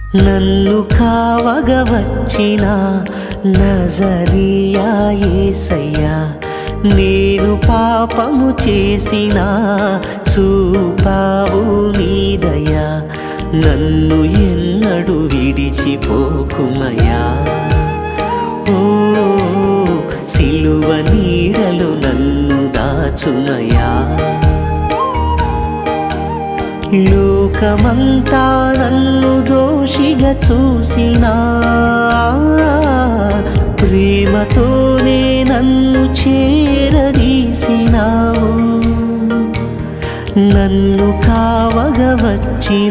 నన్ను కావగ వచ్చిన నజరియా యేసయ్యా నేను పాపము చేసిన చూపావు నీదయా నన్ను ఎన్నడు విడిచిపోకుమయా ఓ సిలువ నీడలు నన్ను దాచుమయా లోకమంతా నన్ను దోషిగా చూసినా ప్రేమతోనే నన్ను చేరదీసినావు నన్ను కావగ వచ్చిన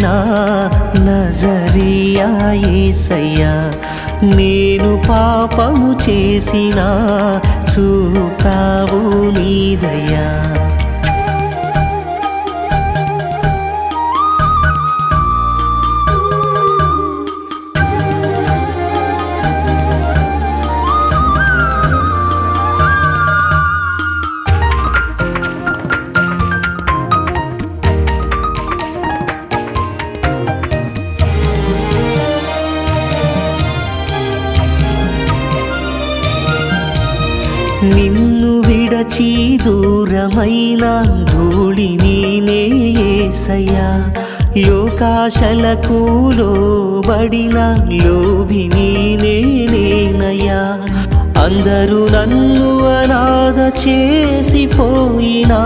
నజరియా యేసయ్యా నేను పాపము చేసిన చూపావు నీదయ్యా నిన్ను విడచి దూరమైన ధూళిని నేసయ్యా లోకాశలకు లోబడిన లోభిని నేనేనయ్యా అందరూ నన్ను అనాథ చేసిపోయినా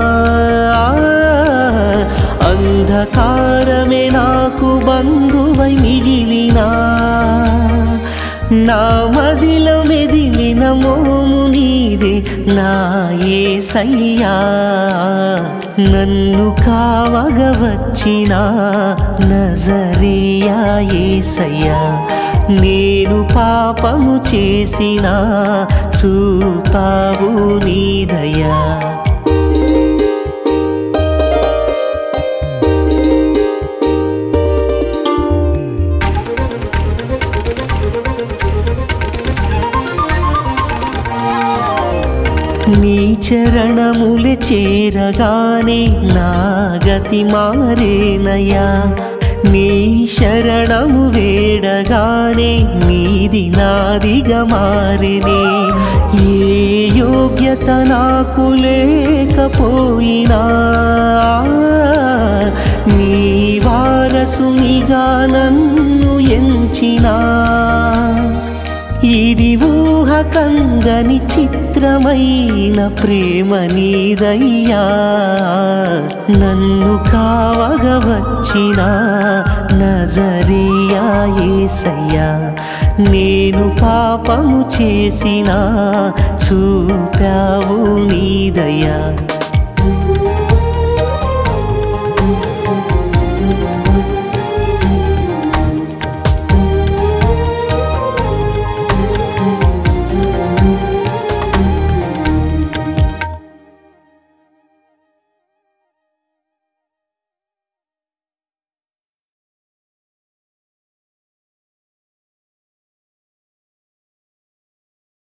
అంధకారమే నాకు బంధువై మిగిలినా నా మదిలో మెదిలిన మోము నీదే నా ఏసయ్యా నన్ను కావగ వచ్చిన నజరియా ఏసయ్యా నేను పాపము చేసిన చూపావు నీదయా నీ చరణములే చేరగానే నా గతి మారేనయ్యా నీ శరణము వేడగానే నీది నాదిగా మారినే ఏ యోగ్యత నాకు లేకపోయినా నీ వారసునిగా నన్ను ఎంచినా ఇది ఊహ కందని చిత్రమైన ప్రేమ నీదయ్యా నన్ను కావగ వచ్చిన నజరియా యేసయ్యా నేను పాపము చేసిన చూపావు నీదయ్యా